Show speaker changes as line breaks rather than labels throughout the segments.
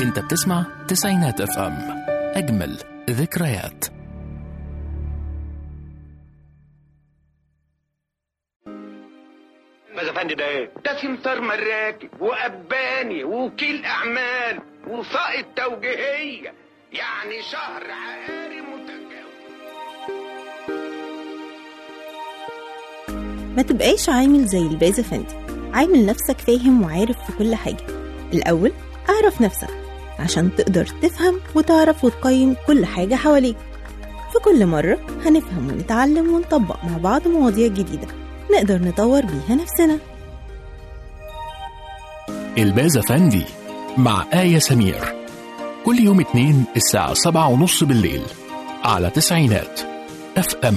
انت بتسمع تسعينات اف ام اجمل ذكريات
ماذا فندي ده ايه؟ ده سمسار مراكب وأباني ووكيل أعمال وسائط توجيهية يعني شهر عقاري متجاوز
ما تبقاش عامل زي الباز افندي عامل نفسك فاهم وعارف في كل حاجة الأول أعرف نفسك عشان تقدر تفهم وتعرف وتقيم كل حاجة حواليك في كل مرة هنفهم ونتعلم ونطبق مع بعض مواضيع جديدة نقدر نطور بيها نفسنا
الباز افندي مع آية سمير كل يوم اتنين الساعة سبعة ونص بالليل على تسعينات اف ام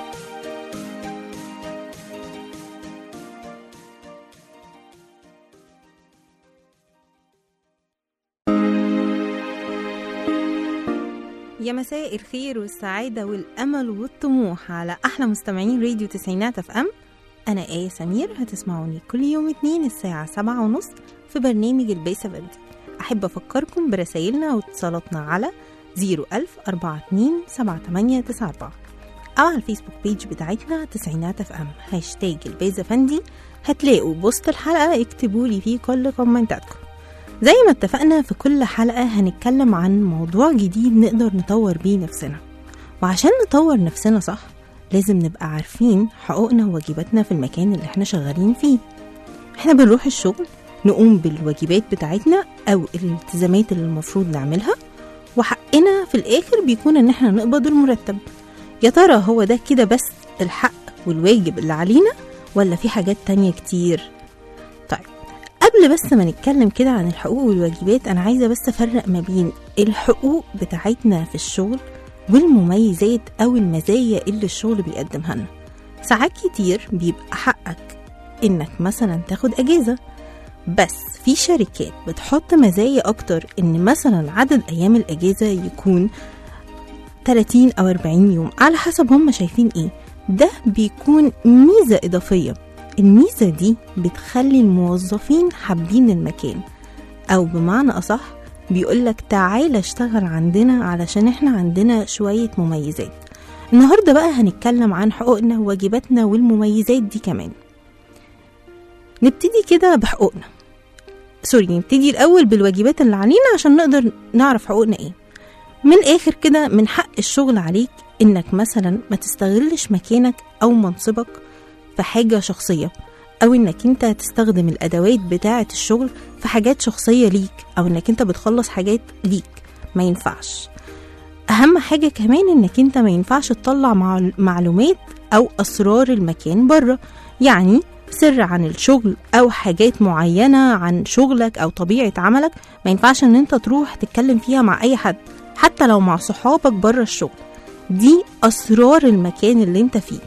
يا مساء الخير والسعادة والأمل والطموح على أحلى مستمعين راديو تسعينات اف ام أنا آية سمير هتسمعوني كل يوم اتنين الساعة سبعة ونص في برنامج البيسة فندي أحب أفكركم برسايلنا واتصالاتنا على 01000 42 7894 أو على الفيسبوك بيج بتاعتنا تسعينات اف ام هاشتاج البيزة فندي هتلاقوا بوست الحلقة اكتبوا لي فيه كل كومنتاتكم زي ما اتفقنا في كل حلقة هنتكلم عن موضوع جديد نقدر نطور بيه نفسنا وعشان نطور نفسنا صح لازم نبقى عارفين حقوقنا وواجباتنا في المكان اللي احنا شغالين فيه احنا بنروح الشغل نقوم بالواجبات بتاعتنا او الالتزامات اللي المفروض نعملها وحقنا في الاخر بيكون ان احنا نقبض المرتب يا ترى هو ده كده بس الحق والواجب اللي علينا ولا في حاجات تانية كتير طيب قبل بس ما نتكلم كده عن الحقوق والواجبات انا عايزه بس افرق ما بين الحقوق بتاعتنا في الشغل والمميزات او المزايا اللي الشغل بيقدمها لنا ساعات كتير بيبقى حقك انك مثلا تاخد اجازه بس في شركات بتحط مزايا اكتر ان مثلا عدد ايام الاجازه يكون 30 او 40 يوم على حسب هم شايفين ايه ده بيكون ميزه اضافيه الميزة دي بتخلي الموظفين حابين المكان أو بمعنى أصح بيقولك تعالى اشتغل عندنا علشان احنا عندنا شوية مميزات النهاردة بقى هنتكلم عن حقوقنا وواجباتنا والمميزات دي كمان نبتدي كده بحقوقنا سوري نبتدي الأول بالواجبات اللي علينا عشان نقدر نعرف حقوقنا ايه من الآخر كده من حق الشغل عليك إنك مثلا ما تستغلش مكانك أو منصبك في حاجة شخصية أو إنك أنت تستخدم الأدوات بتاعة الشغل في حاجات شخصية ليك أو إنك أنت بتخلص حاجات ليك ما ينفعش أهم حاجة كمان إنك أنت ما ينفعش تطلع مع- معلومات أو أسرار المكان بره يعني سر عن الشغل أو حاجات معينة عن شغلك أو طبيعة عملك ما ينفعش إن أنت تروح تتكلم فيها مع أي حد حتى لو مع صحابك بره الشغل دي أسرار المكان اللي أنت فيه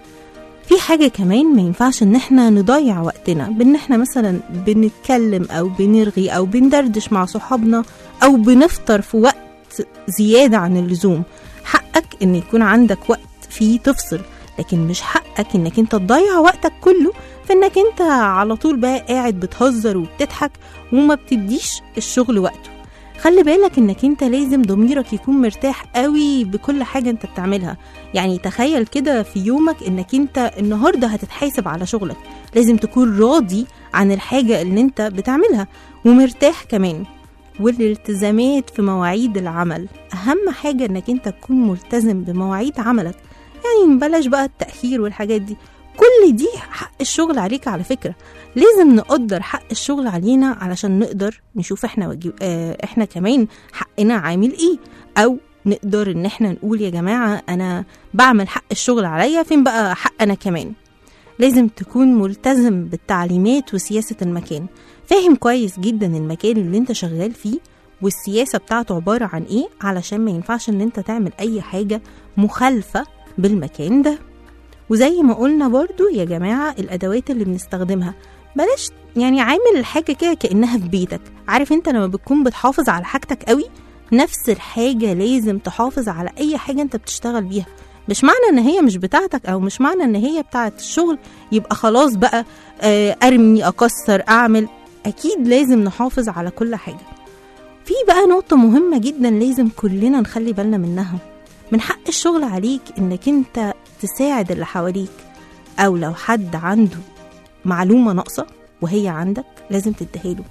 في حاجة كمان ما ينفعش ان احنا نضيع وقتنا بان احنا مثلا بنتكلم او بنرغي او بندردش مع صحابنا او بنفطر في وقت زيادة عن اللزوم حقك ان يكون عندك وقت فيه تفصل لكن مش حقك انك انت تضيع وقتك كله في انك انت على طول بقى قاعد بتهزر وبتضحك وما بتديش الشغل وقته خلي بالك انك انت لازم ضميرك يكون مرتاح قوي بكل حاجة انت بتعملها يعني تخيل كده في يومك انك انت النهارده هتتحاسب على شغلك لازم تكون راضي عن الحاجة اللي انت بتعملها ومرتاح كمان والالتزامات في مواعيد العمل اهم حاجة انك انت تكون ملتزم بمواعيد عملك يعني بلاش بقى التأخير والحاجات دي كل دي حق الشغل عليك على فكرة لازم نقدر حق الشغل علينا علشان نقدر نشوف احنا وجيب اه احنا كمان حقنا عامل ايه او نقدر ان احنا نقول يا جماعة انا بعمل حق الشغل عليا فين بقى حق انا كمان لازم تكون ملتزم بالتعليمات وسياسة المكان فاهم كويس جدا المكان اللي انت شغال فيه والسياسة بتاعته عبارة عن ايه علشان ما ينفعش ان انت تعمل اي حاجة مخالفة بالمكان ده وزي ما قلنا برضو يا جماعة الأدوات اللي بنستخدمها بلاش يعني عامل الحاجة كده كأنها في بيتك عارف انت لما بتكون بتحافظ على حاجتك قوي نفس الحاجة لازم تحافظ على أي حاجة انت بتشتغل بيها مش معنى ان هي مش بتاعتك او مش معنى ان هي بتاعت الشغل يبقى خلاص بقى آه، ارمي اكسر اعمل اكيد لازم نحافظ على كل حاجة في بقى نقطة مهمة جدا لازم كلنا نخلي بالنا منها من حق الشغل عليك انك انت تساعد اللي حواليك او لو حد عنده معلومة ناقصة وهي عندك لازم تديها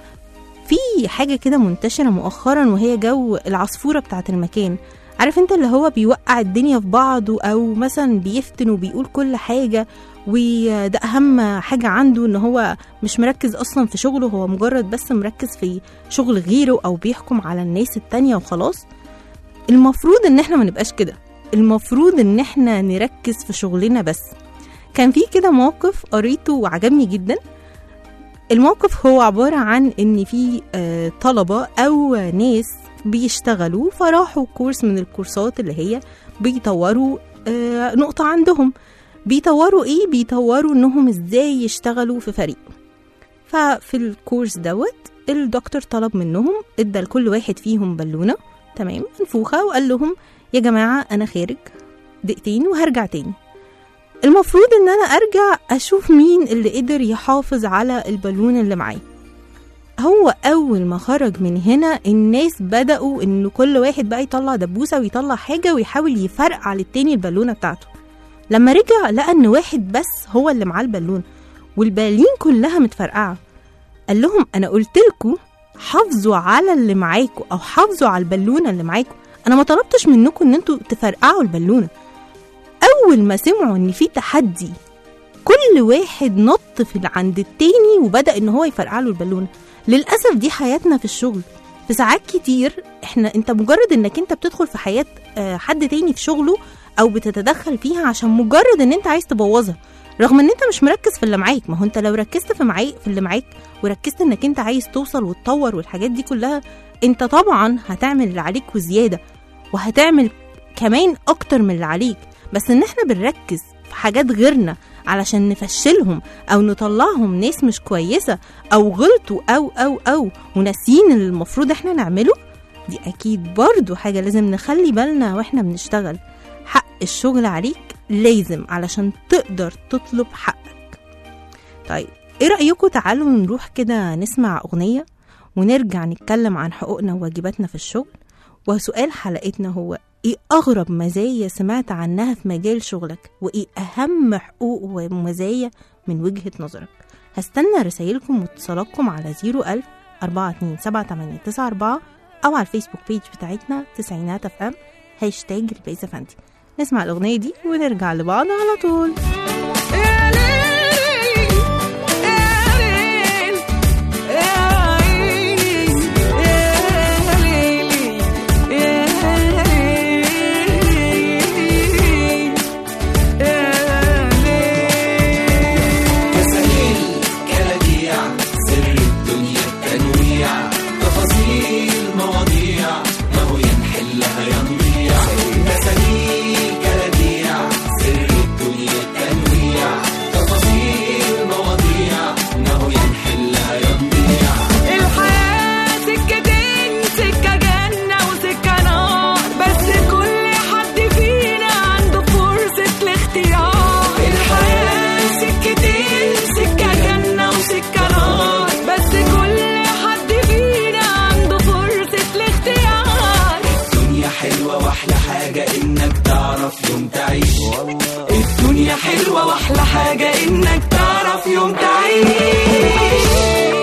في حاجة كده منتشرة مؤخرا وهي جو العصفورة بتاعت المكان عارف انت اللي هو بيوقع الدنيا في بعضه او مثلا بيفتن وبيقول كل حاجة وده اهم حاجة عنده ان هو مش مركز اصلا في شغله هو مجرد بس مركز في شغل غيره او بيحكم على الناس التانية وخلاص المفروض ان احنا ما نبقاش كده المفروض ان احنا نركز في شغلنا بس كان في كده موقف قريته وعجبني جدا الموقف هو عبارة عن إن في آه، طلبة أو ناس بيشتغلوا فراحوا كورس من الكورسات اللي هي بيطوروا آه، نقطة عندهم بيطوروا إيه؟ بيطوروا إنهم إزاي يشتغلوا في فريق ففي الكورس دوت الدكتور طلب منهم ادى لكل واحد فيهم بالونة تمام منفوخة وقال لهم يا جماعة أنا خارج دقيقتين وهرجع تاني المفروض ان انا ارجع اشوف مين اللي قدر يحافظ على البالون اللي معاه هو اول ما خرج من هنا الناس بدأوا ان كل واحد بقى يطلع دبوسة ويطلع حاجة ويحاول يفرقع على التاني البالونة بتاعته لما رجع لقى ان واحد بس هو اللي معاه البالون والبالين كلها متفرقعة قال لهم انا قلت لكم حافظوا على اللي معاكم او حافظوا على البالونة اللي معاكم انا ما طلبتش منكم ان انتوا تفرقعوا البالونة اول ما سمعوا ان في تحدي كل واحد نط في عند التاني وبدا ان هو يفرقع له البالونه للاسف دي حياتنا في الشغل في ساعات كتير احنا انت مجرد انك انت بتدخل في حياه آه، حد تاني في شغله او بتتدخل فيها عشان مجرد ان انت عايز تبوظها رغم ان انت مش مركز في اللي معاك ما هو انت لو ركزت في معاك في اللي معاك وركزت انك انت عايز توصل وتطور والحاجات دي كلها انت طبعا هتعمل اللي عليك وزياده وهتعمل كمان اكتر من اللي عليك بس ان احنا بنركز في حاجات غيرنا علشان نفشلهم او نطلعهم ناس مش كويسه او غلطوا او او او وناسيين اللي المفروض احنا نعمله دي اكيد برضو حاجه لازم نخلي بالنا واحنا بنشتغل حق الشغل عليك لازم علشان تقدر تطلب حقك طيب ايه رايكم تعالوا نروح كده نسمع اغنيه ونرجع نتكلم عن حقوقنا وواجباتنا في الشغل وسؤال حلقتنا هو ايه اغرب مزايا سمعت عنها في مجال شغلك وايه اهم حقوق ومزايا من وجهة نظرك هستنى رسايلكم واتصالاتكم على 01000 427 او على الفيسبوك بيج بتاعتنا تسعينات اف ام هاشتاج البيزا فانتي نسمع الاغنية دي ونرجع لبعض على طول
يا ليل يا ليل يا عيني يا ليلي يا ليل يا ليل
مسامير كلاكيع سر الدنيا التنويع تفاصيل مواضيع ما هو ينحلها ينضيع مسامير كلاكيع سر الدنيا التنويع تفاصيل مواضيع ما هو ينحلها ينضيع
الحياة سكتين سكة جنة وسكة نار بس كل حد فينا عنده فرصة الاختيار الحياة سكتين سكة جنة وسكة نار بس كل حد فينا عنده فرصة الاختيار
الدنيا حلوة واحلى حاجة انك تعرف يوم تعيش
الدنيا حلوة واحلى حاجة انك تعرف يوم تعيش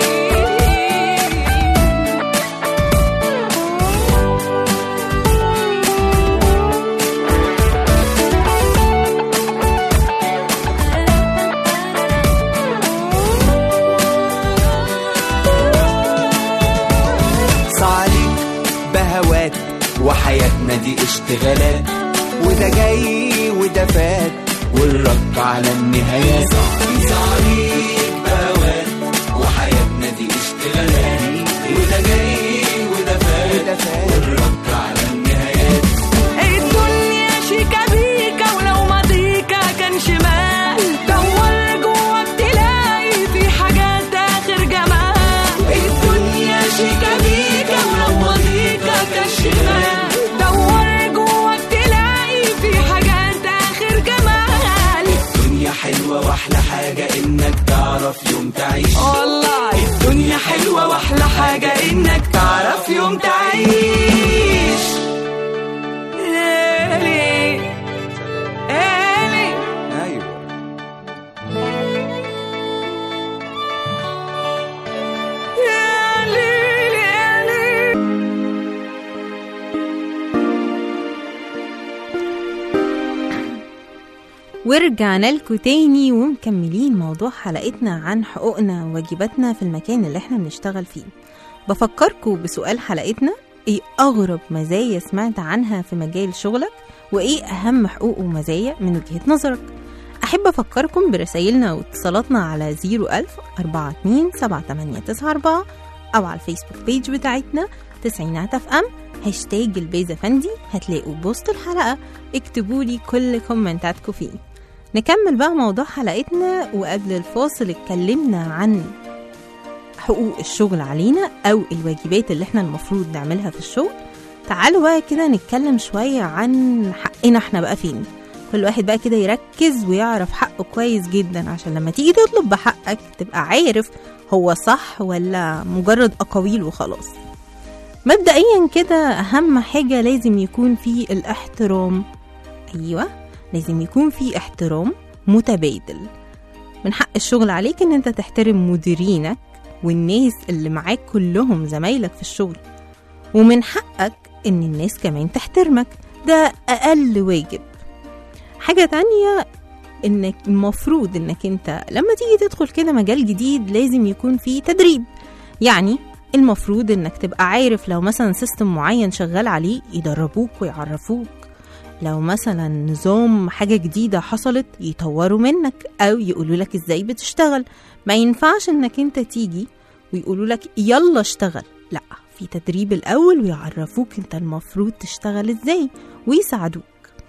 عليك بهوات وحياتنا دي اشتغالات وده جاي وده فات والرد على النهايات عليك بهوات وحياتنا دي اشتغالات وده جاي وده فات والرد على النهايات
الدنيا شيكا بيكا ولو ماضيكا كان شمال دور جواك تلاقي في حاجات اخر جمال الدنيا شيكا بيكا ولو ماضيكا كان شمال دور جواك تلاقي في حاجات اخر جمال
الدنيا حلوة واحلى حاجة انك تعرف يوم تعيش
والله
الدنيا
حلوة واحلى حاجة انك تعرف يوم تعيش ليلي ليلي
ايوه
يا ليلي يا ليلي
ورجعنا لكم تاني ومكملين موضوع حلقتنا عن حقوقنا وواجباتنا في المكان اللي احنا بنشتغل فيه بفكركم بسؤال حلقتنا ايه اغرب مزايا سمعت عنها في مجال شغلك وايه اهم حقوق ومزايا من وجهة نظرك احب افكركم برسايلنا واتصالاتنا على 01000 42 7894 او على الفيسبوك بيج بتاعتنا تسعينات اف ام هاشتاج البيزا فندي هتلاقوا بوست الحلقة اكتبوا لي كل كومنتاتكم فيه نكمل بقى موضوع حلقتنا وقبل الفاصل اتكلمنا عن حقوق الشغل علينا او الواجبات اللي احنا المفروض نعملها في الشغل تعالوا بقى كده نتكلم شوية عن حقنا احنا بقى فين كل واحد بقى كده يركز ويعرف حقه كويس جدا عشان لما تيجي تطلب بحقك تبقى عارف هو صح ولا مجرد أقاويل وخلاص مبدئيا كده أهم حاجة لازم يكون في الاحترام أيوة لازم يكون في احترام متبادل من حق الشغل عليك ان انت تحترم مديرينك والناس اللي معاك كلهم زمايلك في الشغل ومن حقك ان الناس كمان تحترمك ده اقل واجب حاجة تانية انك المفروض انك انت لما تيجي تدخل كده مجال جديد لازم يكون فيه تدريب يعني المفروض انك تبقى عارف لو مثلا سيستم معين شغال عليه يدربوك ويعرفوك لو مثلا نظام حاجة جديدة حصلت يطوروا منك أو يقولوا لك إزاي بتشتغل ما ينفعش إنك أنت تيجي ويقولوا لك يلا اشتغل لا في تدريب الأول ويعرفوك أنت المفروض تشتغل إزاي ويساعدوك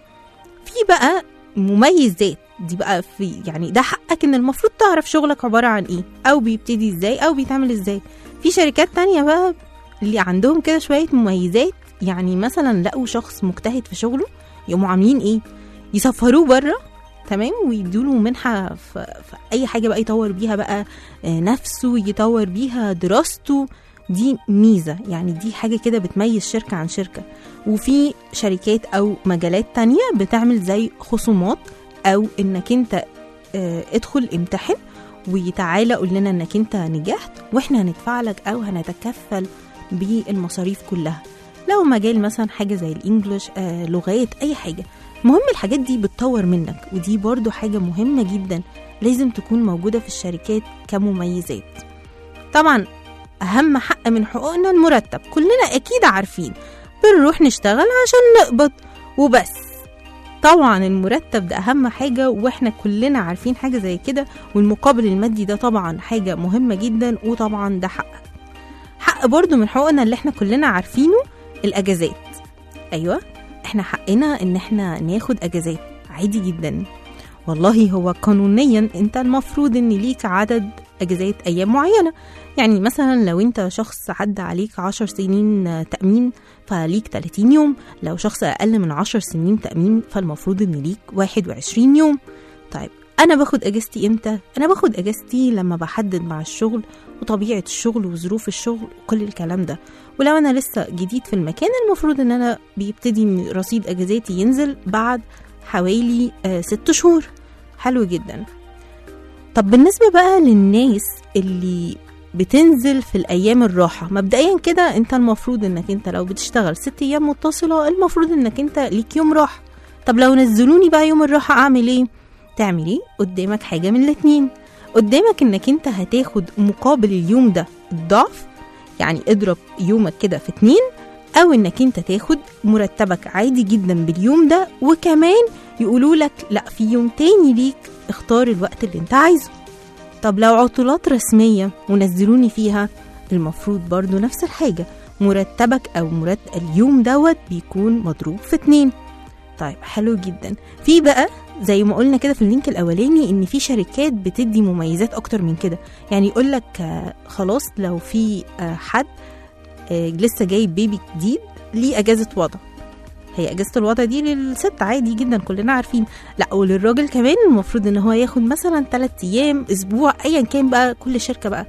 في بقى مميزات دي بقى في يعني ده حقك ان المفروض تعرف شغلك عبارة عن ايه او بيبتدي ازاي او بيتعمل ازاي في شركات تانية بقى اللي عندهم كده شوية مميزات يعني مثلا لقوا شخص مجتهد في شغله يقوموا عاملين ايه يسفروه بره تمام ويدوله منحة في, في أي حاجة بقى يطور بيها بقى آه، نفسه يطور بيها دراسته دي ميزة يعني دي حاجة كده بتميز شركة عن شركة وفي شركات أو مجالات تانية بتعمل زي خصومات أو إنك أنت آه، ادخل امتحن وتعالى قول لنا إنك أنت نجحت وإحنا هندفع لك أو هنتكفل بالمصاريف كلها لو مجال مثلا حاجة زي الإنجليش آه، لغات أي حاجة المهم الحاجات دي بتطور منك ودي برضو حاجة مهمة جدا لازم تكون موجودة في الشركات كمميزات طبعا أهم حق من حقوقنا المرتب كلنا أكيد عارفين بنروح نشتغل عشان نقبض وبس طبعا المرتب ده أهم حاجة وإحنا كلنا عارفين حاجة زي كده والمقابل المادي ده طبعا حاجة مهمة جدا وطبعا ده حقك حق برضو من حقوقنا اللي احنا كلنا عارفينه الأجازات أيوة احنا حقنا ان احنا ناخد اجازات عادي جدا والله هو قانونيا انت المفروض ان ليك عدد اجازات ايام معينه يعني مثلا لو انت شخص عدى عليك عشر سنين تامين فليك 30 يوم لو شخص اقل من عشر سنين تامين فالمفروض ان ليك 21 يوم طيب انا باخد اجازتي امتى انا باخد اجازتي لما بحدد مع الشغل وطبيعه الشغل وظروف الشغل وكل الكلام ده ولو انا لسه جديد في المكان المفروض ان انا بيبتدي إن رصيد اجازاتي ينزل بعد حوالي آه ست شهور حلو جدا طب بالنسبه بقى للناس اللي بتنزل في الايام الراحه مبدئيا كده انت المفروض انك انت لو بتشتغل ست ايام متصله المفروض انك انت ليك يوم راحه طب لو نزلوني بقى يوم الراحه اعمل ايه تعمل ايه قدامك حاجه من الاتنين قدامك انك انت هتاخد مقابل اليوم ده الضعف يعني اضرب يومك كده في اتنين او انك انت تاخد مرتبك عادي جدا باليوم ده وكمان يقولوا لك لا في يوم تاني ليك اختار الوقت اللي انت عايزه طب لو عطلات رسمية ونزلوني فيها المفروض برضو نفس الحاجة مرتبك او مرتب اليوم دوت بيكون مضروب في اتنين طيب حلو جدا في بقى زي ما قلنا كده في اللينك الاولاني ان في شركات بتدي مميزات اكتر من كده يعني يقول لك آه، خلاص لو في آه، حد آه، لسه جايب بيبي جديد ليه اجازه وضع هي اجازه الوضع دي للست عادي جدا كلنا عارفين لا وللراجل كمان المفروض ان هو ياخد مثلا 3 ايام اسبوع ايا كان بقى كل شركه بقى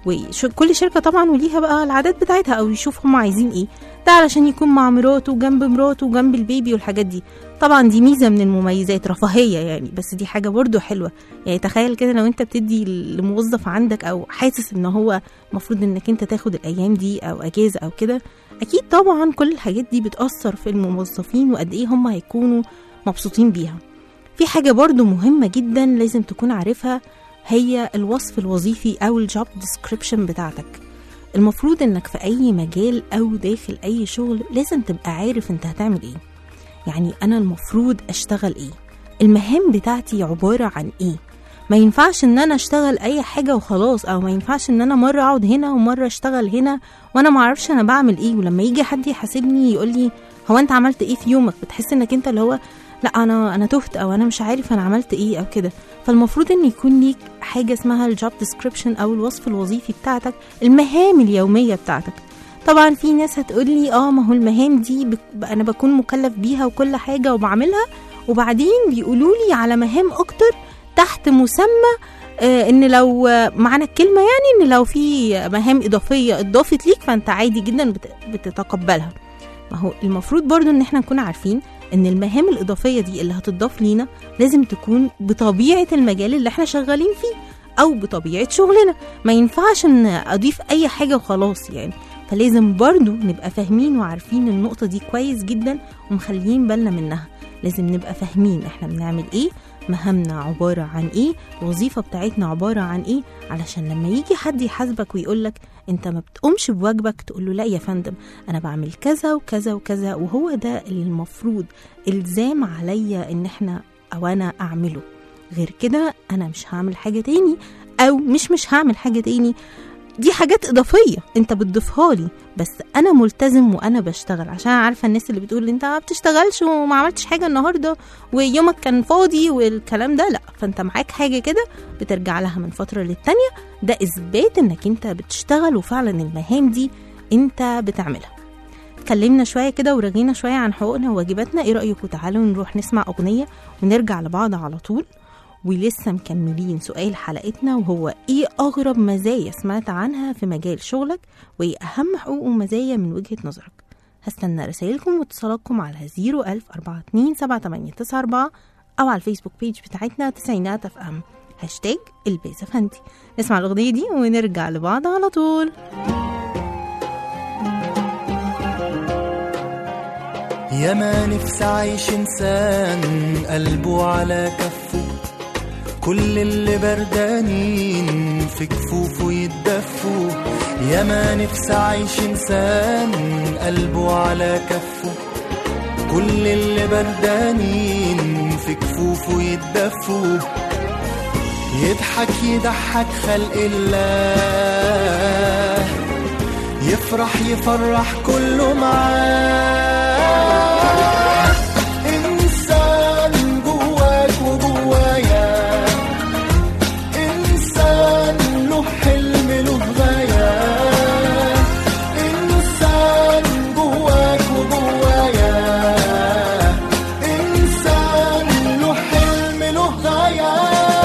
وكل شركة طبعا وليها بقى العادات بتاعتها أو يشوف هم عايزين إيه ده علشان يكون مع مراته جنب مراته جنب البيبي والحاجات دي طبعا دي ميزة من المميزات رفاهية يعني بس دي حاجة برضو حلوة يعني تخيل كده لو انت بتدي لموظف عندك او حاسس ان هو المفروض انك انت تاخد الايام دي او اجازة او كده اكيد طبعا كل الحاجات دي بتأثر في الموظفين وقد ايه هم هيكونوا مبسوطين بيها في حاجة برضو مهمة جدا لازم تكون عارفها هي الوصف الوظيفي او الجوب ديسكريبشن بتاعتك المفروض انك في اي مجال او داخل اي شغل لازم تبقى عارف انت هتعمل ايه يعني انا المفروض اشتغل ايه المهام بتاعتي عبارة عن ايه ما ينفعش ان انا اشتغل اي حاجة وخلاص او ما ينفعش ان انا مرة اقعد هنا ومرة اشتغل هنا وانا ما اعرفش انا بعمل ايه ولما يجي حد يحاسبني يقول لي هو انت عملت ايه في يومك بتحس انك انت اللي هو لا انا انا تهت او انا مش عارف انا عملت ايه او كده فالمفروض ان يكون ليك حاجه اسمها الجوب ديسكريبشن او الوصف الوظيفي بتاعتك المهام اليوميه بتاعتك طبعا في ناس هتقول لي اه ما هو المهام دي بك انا بكون مكلف بيها وكل حاجه وبعملها وبعدين بيقولوا لي على مهام اكتر تحت مسمى آه ان لو آه، معنى الكلمه يعني ان لو في مهام اضافيه اضافت ليك فانت عادي جدا بت- بتتقبلها ما هو المفروض برضو ان احنا نكون عارفين ان المهام الاضافيه دي اللي هتضاف لينا لازم تكون بطبيعه المجال اللي احنا شغالين فيه او بطبيعه شغلنا ما ينفعش ان اضيف اي حاجه وخلاص يعني فلازم برضو نبقى فاهمين وعارفين النقطه دي كويس جدا ومخليين بالنا منها لازم نبقى فاهمين احنا بنعمل ايه مهامنا عبارة عن ايه الوظيفة بتاعتنا عبارة عن ايه علشان لما يجي حد يحاسبك ويقولك انت ما بتقومش بواجبك تقول له لا يا فندم انا بعمل كذا وكذا وكذا وهو ده اللي المفروض الزام عليا ان احنا او انا اعمله غير كده انا مش هعمل حاجة تاني او مش مش هعمل حاجة تاني دي حاجات اضافيه انت بتضيفها لي بس انا ملتزم وانا بشتغل عشان عارفه الناس اللي بتقول انت ما بتشتغلش وما عملتش حاجه النهارده ويومك كان فاضي والكلام ده لا فانت معاك حاجه كده بترجع لها من فتره للتانيه ده اثبات انك انت بتشتغل وفعلا المهام دي انت بتعملها اتكلمنا شويه كده ورغينا شويه عن حقوقنا وواجباتنا ايه رايكم تعالوا نروح نسمع اغنيه ونرجع لبعض على طول ولسه مكملين سؤال حلقتنا وهو ايه اغرب مزايا سمعت عنها في مجال شغلك وايه اهم حقوق ومزايا من وجهة نظرك هستنى رسائلكم واتصالاتكم على 010427894 او على الفيسبوك بيج بتاعتنا تسعينات اف ام هاشتاج البيزا فندي نسمع الاغنية دي ونرجع لبعض على طول
يا ما نفسي عايش انسان قلبه على كفه كل اللي بردانين في كفوفه يتدفوا يا ما نفسي عايش انسان قلبه على كفه كل اللي بردانين في كفوفه يتدفوا يضحك يضحك خلق الله يفرح يفرح كله معاه إنسان جواك وجوايا إنسان له حلم له غاية إنسان جواك وجوايا إنسان له حلم له غاية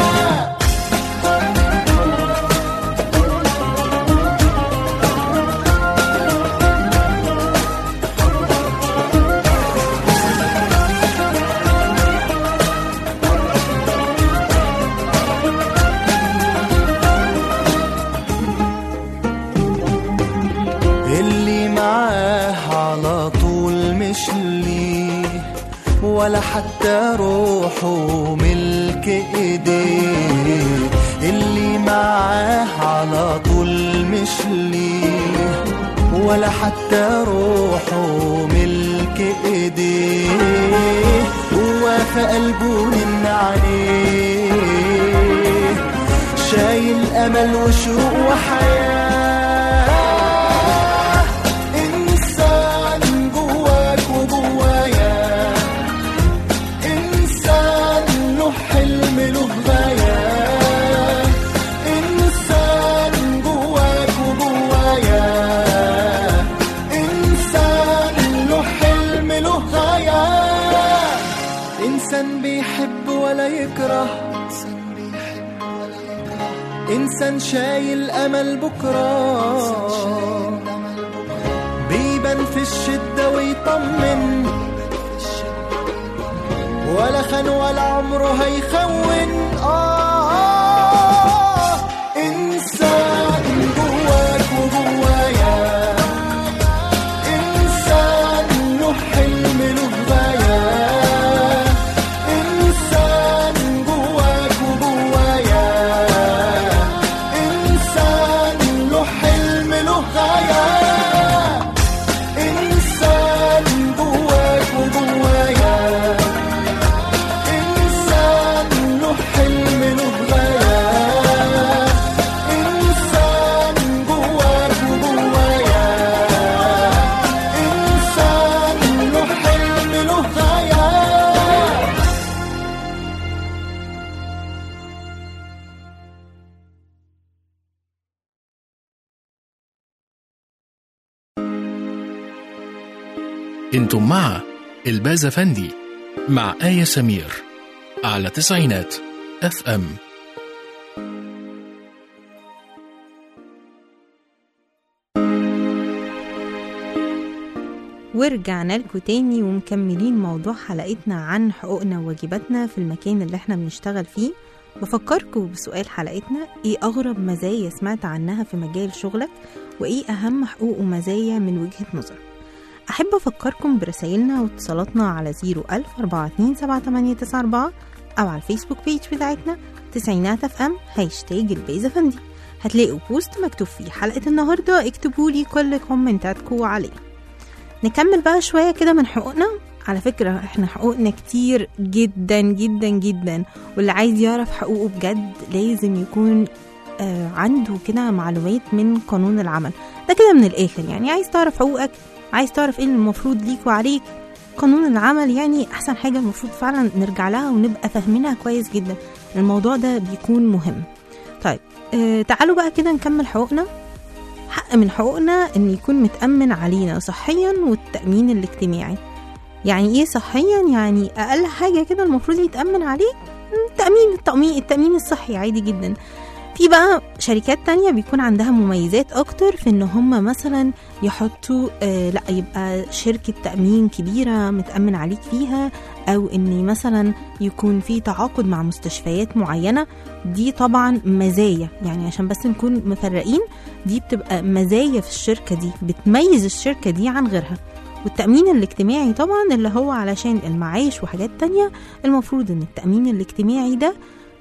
اللي معاه على طول مش ليه ولا حتى روحه ملك ايديه اللي معاه على طول مش ليه ولا حتى روحه ملك ايديه هو في قلبه من عليه شايل امل وشوق وحياه انسان جواك وجوايا انسان له حلم له غايه انسان جواك وجوايا انسان له حلم له غايه انسان بيحب ولا يكره انسان بيحب ولا يكره إنسان شايل أمل بكرة بيبان في الشدة ويطمن ولا خان ولا عمره هيخون آه, آه إنسان جواك وجوايا إنسان له حلم له غاية إنسان جواك وجوايا إنسان له حلم له غاية إنسان جواك وجوايا إنسان له حلم له غاية إنسان جواك وجوايا إنسان له حلم له غاية
انتم مع الباز فندي مع آية سمير على تسعينات اف ام
ورجعنا لكم تاني ومكملين موضوع حلقتنا عن حقوقنا وواجباتنا في المكان اللي احنا بنشتغل فيه بفكركم بسؤال حلقتنا ايه اغرب مزايا سمعت عنها في مجال شغلك وايه اهم حقوق ومزايا من وجهة نظرك احب افكركم برسائلنا واتصالاتنا على 01000 427 او على الفيسبوك بيج بتاعتنا تسعينات اف ام هاشتاج البيزا فندي هتلاقوا بوست مكتوب فيه حلقة النهاردة اكتبوا لي كل كومنتاتكم عليه نكمل بقى شوية كده من حقوقنا على فكرة احنا حقوقنا كتير جدا جدا جدا واللي عايز يعرف حقوقه بجد لازم يكون آه عنده كده معلومات من قانون العمل ده كده من الآخر يعني عايز تعرف حقوقك عايز تعرف ايه اللي المفروض ليك وعليك قانون العمل يعني احسن حاجة المفروض فعلا نرجع لها ونبقى فاهمينها كويس جدا الموضوع ده بيكون مهم طيب آه تعالوا بقى كده نكمل حقوقنا حق من حقوقنا ان يكون متأمن علينا صحيا والتأمين الاجتماعي يعني ايه صحيا يعني اقل حاجة كده المفروض يتأمن عليه التأمين التأمين التأمين الصحي عادي جدا في بقى شركات تانية بيكون عندها مميزات اكتر في ان هم مثلا يحطوا آه لا يبقى شركة تأمين كبيرة متأمن عليك فيها او ان مثلا يكون في تعاقد مع مستشفيات معينة دي طبعا مزايا يعني عشان بس نكون مفرقين دي بتبقى مزايا في الشركة دي بتميز الشركة دي عن غيرها والتأمين الاجتماعي طبعا اللي هو علشان المعاش وحاجات تانية المفروض ان التأمين الاجتماعي ده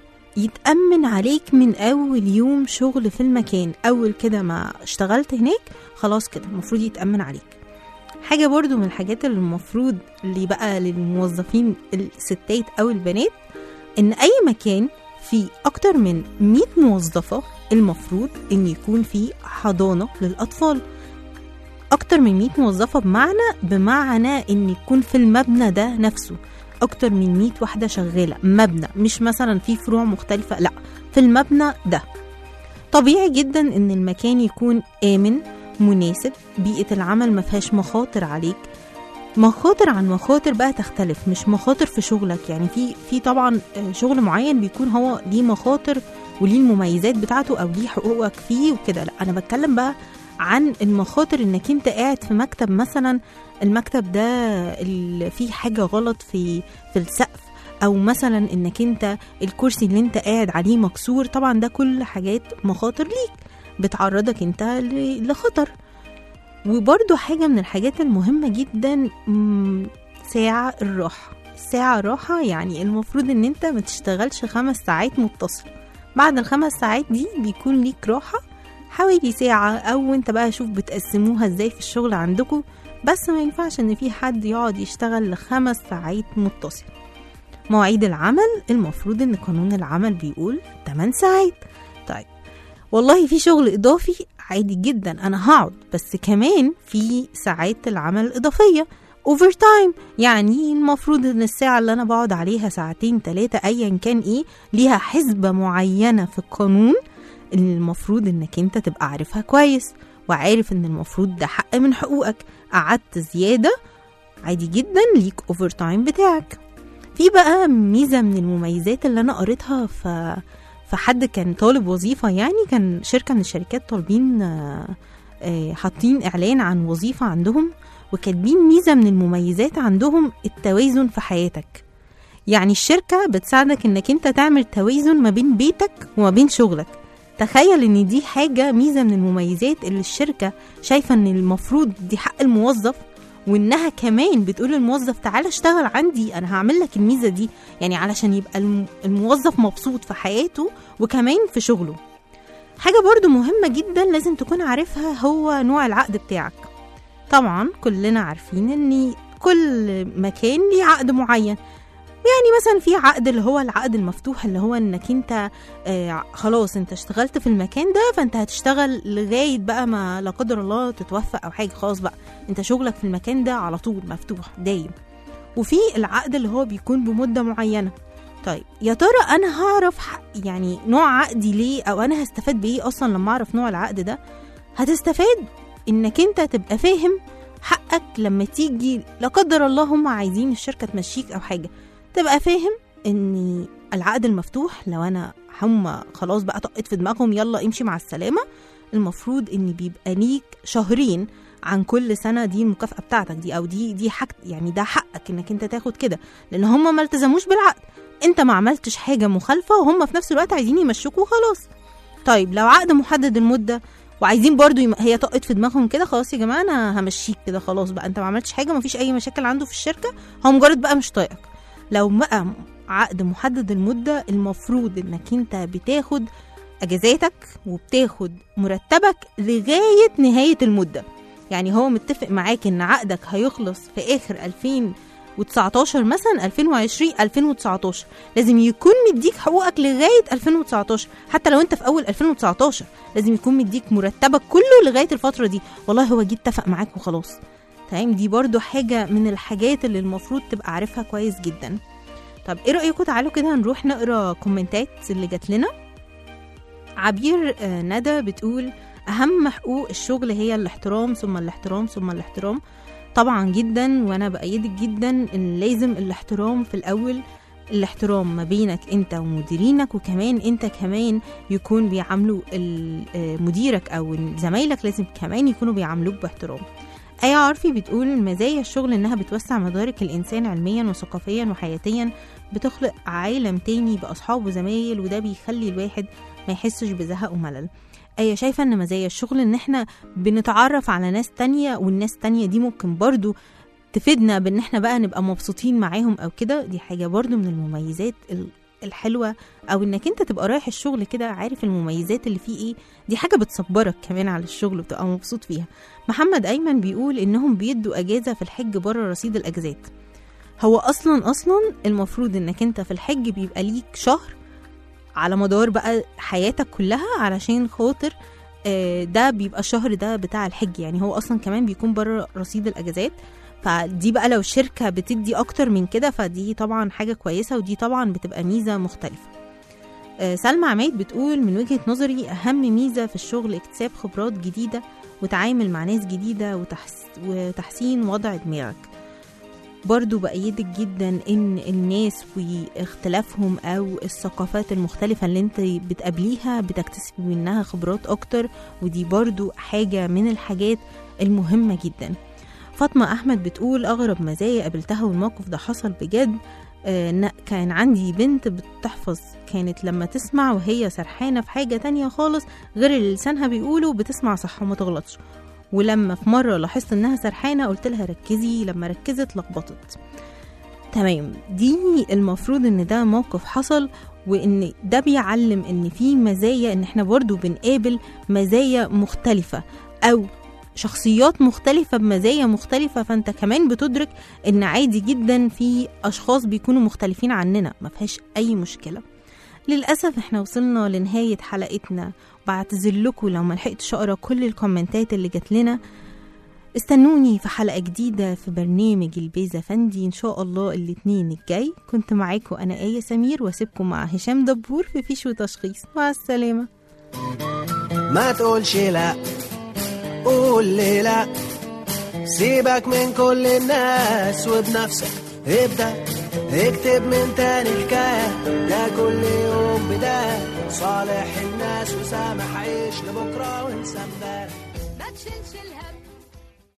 يتأمن عليك من أول يوم شغل في المكان أول كده ما اشتغلت هناك خلاص كده المفروض يتأمن عليك حاجة برضو من الحاجات اللي المفروض اللي بقى للموظفين الستات أو البنات إن أي مكان فيه أكتر من 100 موظفة المفروض إن يكون فيه حضانة للأطفال أكتر من 100 موظفة بمعنى بمعنى إن يكون في المبنى ده نفسه أكتر من 100 واحدة شغالة مبنى مش مثلا في فروع مختلفة لا في المبنى ده طبيعي جدا إن المكان يكون آمن مناسب بيئة العمل ما فيهاش مخاطر عليك مخاطر عن مخاطر بقى تختلف مش مخاطر في شغلك يعني في في طبعا شغل معين بيكون هو ليه مخاطر وليه المميزات بتاعته او ليه حقوقك فيه وكده لا انا بتكلم بقى عن المخاطر انك انت قاعد في مكتب مثلا المكتب ده اللي فيه حاجه غلط في في السقف او مثلا انك انت الكرسي اللي انت قاعد عليه مكسور طبعا ده كل حاجات مخاطر ليك بتعرضك انت ل- لخطر وبرضو حاجة من الحاجات المهمة جدا مم، ساعة الراحة ساعة راحة يعني المفروض ان انت ما تشتغلش خمس ساعات متصل بعد الخمس ساعات دي بيكون ليك راحة حوالي ساعة او انت بقى شوف بتقسموها ازاي في الشغل عندكم بس ما ينفعش ان في حد يقعد يشتغل لخمس ساعات متصل مواعيد العمل المفروض ان قانون العمل بيقول 8 ساعات طيب والله في شغل اضافي عادي جدا انا هقعد بس كمان في ساعات العمل الاضافيه اوفر تايم يعني المفروض ان الساعه اللي انا بقعد عليها ساعتين ثلاثه ايا كان ايه ليها حسبه معينه في القانون اللي المفروض انك انت تبقى عارفها كويس وعارف ان المفروض ده حق من حقوقك قعدت زياده عادي جدا ليك اوفر تايم بتاعك في بقى ميزه من المميزات اللي انا قريتها في فحد كان طالب وظيفة يعني كان شركة من الشركات طالبين آه، آه، حاطين إعلان عن وظيفة عندهم وكاتبين ميزة من المميزات عندهم التوازن في حياتك يعني الشركة بتساعدك انك انت تعمل توازن ما بين بيتك وما بين شغلك تخيل ان دي حاجة ميزة من المميزات اللي الشركة شايفة ان المفروض دي حق الموظف وانها كمان بتقول للموظف تعالى اشتغل عندي انا هعمل لك الميزة دي يعني علشان يبقى الم- الموظف مبسوط في حياته وكمان في شغله حاجة برضو مهمة جدا لازم تكون عارفها هو نوع العقد بتاعك طبعا كلنا عارفين ان كل مكان ليه عقد معين يعني مثلا في عقد اللي هو العقد المفتوح اللي هو انك انت آه خلاص انت اشتغلت في المكان ده فانت هتشتغل لغايه بقى ما لا قدر الله تتوفى او حاجه خلاص بقى انت شغلك في المكان ده على طول مفتوح دايم وفي العقد اللي هو بيكون بمده معينه طيب يا ترى انا هعرف ح- يعني نوع عقدي ليه او انا هستفاد بايه اصلا لما اعرف نوع العقد ده هتستفاد انك انت تبقى فاهم حقك لما تيجي لا قدر الله هم عايزين الشركه تمشيك او حاجه تبقى فاهم ان العقد المفتوح لو انا هم خلاص بقى طقت في دماغهم يلا امشي مع السلامه المفروض ان بيبقى ليك شهرين عن كل سنه دي المكافاه بتاعتك دي او دي دي حق يعني ده حقك انك انت تاخد كده لان هم ما التزموش بالعقد انت ما عملتش حاجه مخالفه وهم في نفس الوقت عايزين يمشوك وخلاص طيب لو عقد محدد المده وعايزين برضو يم... هي طقت في دماغهم كده خلاص يا جماعه انا همشيك كده خلاص بقى انت ما عملتش حاجه ما فيش اي مشاكل عنده في الشركه هو مجرد بقى مش طايقك لو بقى عقد محدد المدة المفروض انك انت بتاخد اجازاتك وبتاخد مرتبك لغاية نهاية المدة يعني هو متفق معاك ان عقدك هيخلص في اخر 2019 مثلا 2020 2019 لازم يكون مديك حقوقك لغاية 2019 حتى لو انت في اول 2019 لازم يكون مديك مرتبك كله لغاية الفترة دي والله هو جه اتفق معاك وخلاص تمام دي برضو حاجة من الحاجات اللي المفروض تبقى عارفها كويس جدا طب ايه رأيكم تعالوا كده نروح نقرا كومنتات اللي جات لنا عبير آه، ندى بتقول أهم حقوق الشغل هي الاحترام ثم الاحترام ثم الاحترام طبعا جدا وأنا بأيدك جدا إن لازم الاحترام في الأول الاحترام ما بينك انت ومديرينك وكمان انت كمان يكون بيعاملوا ال- آه، مديرك او زمايلك لازم كمان يكونوا بيعاملوك باحترام آية عرفي بتقول مزايا الشغل إنها بتوسع مدارك الإنسان علميا وثقافيا وحياتيا بتخلق عالم تاني بأصحاب وزمايل وده بيخلي الواحد ما يحسش بزهق وملل آية شايفة إن مزايا الشغل إن إحنا بنتعرف على ناس تانية والناس تانية دي ممكن برضو تفيدنا بإن إحنا بقى نبقى مبسوطين معاهم أو كده دي حاجة برضو من المميزات ال- الحلوة أو إنك أنت تبقى رايح الشغل كده عارف المميزات اللي فيه إيه دي حاجة بتصبرك كمان على الشغل وتبقى مبسوط فيها محمد أيمن بيقول إنهم بيدوا أجازة في الحج بره رصيد الأجازات هو أصلا أصلا المفروض إنك أنت في الحج بيبقى ليك شهر على مدار بقى حياتك كلها علشان خاطر آه، ده بيبقى الشهر ده بتاع الحج يعني هو أصلا كمان بيكون بره رصيد الأجازات فدي بقى لو الشركة بتدي أكتر من كده فدي طبعا حاجة كويسة ودي طبعا بتبقى ميزة مختلفة آه، سلمى عماد بتقول من وجهة نظري أهم ميزة في الشغل اكتساب خبرات جديدة وتعامل مع ناس جديدة وتحس وتحسين وضع دماغك برضو بأيدك جدا ان الناس واختلافهم او الثقافات المختلفة اللي انت بتقابليها بتكتسبي منها خبرات اكتر ودي برضو حاجة من الحاجات المهمة جدا فاطمة أحمد بتقول أغرب مزايا قابلتها والموقف ده حصل بجد آه، إن كان عندي بنت بتحفظ كانت لما تسمع وهي سرحانة في حاجة تانية خالص غير اللي لسانها بيقوله بتسمع صح وما تغلطش ولما في مرة لاحظت إنها سرحانة قلت لها ركزي لما ركزت لخبطت تمام دي المفروض ان ده موقف حصل وان ده بيعلم ان في مزايا ان احنا برضو بنقابل مزايا مختلفة او شخصيات مختلفة بمزايا مختلفة فانت كمان بتدرك ان عادي جدا في اشخاص بيكونوا مختلفين عننا ما فيهاش اي مشكلة للأسف احنا وصلنا لنهاية حلقتنا بعتذر لكم لو ما لحقتش اقرا كل الكومنتات اللي جات لنا استنوني في حلقة جديدة في برنامج البيزا فندي إن شاء الله الاثنين الجاي كنت معاكم أنا آية سمير واسيبكم مع هشام دبور في فيش وتشخيص مع السلامة
ما تقولش لا قول لي لا سيبك من كل الناس وبنفسك ابدأ
اكتب من تاني حكاية ده كل يوم بداية صالح الناس وسامح عيش لبكرة وانسى امبارح
ما تشيلش الهم